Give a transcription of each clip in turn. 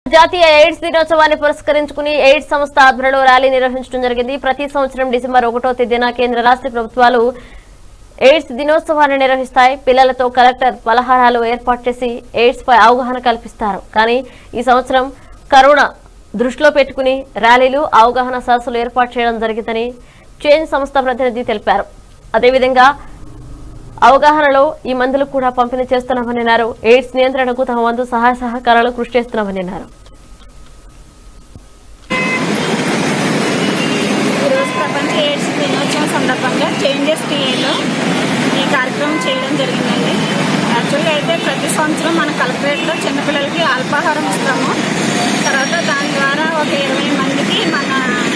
జాతీయ ఎయిడ్స్ దినోత్సవాన్ని పురస్కరించుకుని ఎయిడ్స్ సంస్థ ఆధ్వర్యంలో ర్యాలీ నిర్వహించడం జరిగింది ప్రతి సంవత్సరం డిసెంబర్ ఒకటో తేదీన కేంద్ర రాష్ట్ర ప్రభుత్వాలు ఎయిడ్స్ దినోత్సవాన్ని నిర్వహిస్తాయి పిల్లలతో కలెక్టర్ పలహారాలు ఏర్పాటు చేసి ఎయిడ్స్ పై అవగాహన కల్పిస్తారు కానీ ఈ సంవత్సరం కరోనా దృష్టిలో పెట్టుకుని ర్యాలీలు అవగాహన సదస్సులు ఏర్పాటు చేయడం జరిగిందని చేంజ్ సంస్థ ప్రతినిధి తెలిపారు అదేవిధంగా అవగాహనలో ఈ మందులు కూడా పంపిణీ చేస్తున్నామని అన్నారు ఎయిడ్స్ నియంత్రణకు తమ వంతు సహాయ సహకారాలు కృషి చేస్తున్నామని అన్నారు ఈరోజు ప్రపంచ ఎయిడ్స్ దినోత్సవం సందర్భంగా చేంజెస్ టీఏలో ఈ కార్యక్రమం చేయడం జరిగిందండి యాక్చువల్గా అయితే ప్రతి సంవత్సరం మన కలెక్టరేట్లో చిన్నపిల్లలకి అల్పాహారం ఇస్తాము తర్వాత దాని ద్వారా ఒక ఇరవై మందికి మన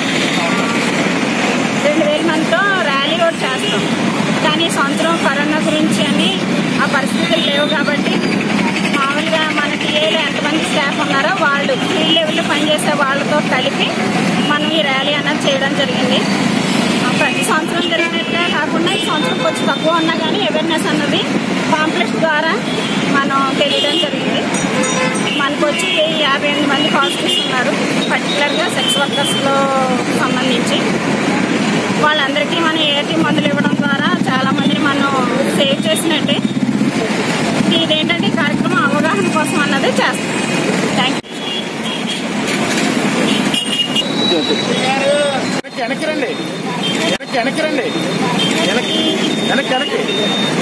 రెండు వేల మందితో ర్యాలీ కూడా చేస్తాం కానీ ఈ సంవత్సరం కరోనా గురించి అని ఆ పరిస్థితులు లేవు కాబట్టి మామూలుగా మన టీఏలో ఎంతమంది స్టాఫ్ ఉన్నారో వాళ్ళు ఫీల్డ్ లెవెల్లో పనిచేసే వాళ్ళతో కలిపి మనం ఈ ర్యాలీ అన్నది చేయడం జరిగింది ఆ, ప్రతి సంవత్సరం జరిగినట్టుగా కాకుండా ఈ సంవత్సరం కొంచెం తక్కువ ఉన్నా కానీ అవేర్నెస్ అన్నది పాంప్లెట్స్ ద్వారా మనం తెలియడం జరిగింది మనకు వచ్చి యాభై ఎనిమిది మంది పాజిటివ్స్ ఉన్నారు పర్టికులర్గా సెక్స్ వర్కర్స్లో సంబంధించి వాళ్ళందరికీ మనం ఏటీ మందులు ఇవ్వడం ద్వారా చాలా మందిని మనం సేవ్ చేసినట్టే ఇదేంటంటే ఈ కార్యక్రమం అవగాహన కోసం అన్నది చేస్తాం థ్యాంక్ యూ వెనక్కి వెనక్కి రండి వెనక్కి వెనక్కి రండి వెనక్కి వెనక్కి వెనక్కి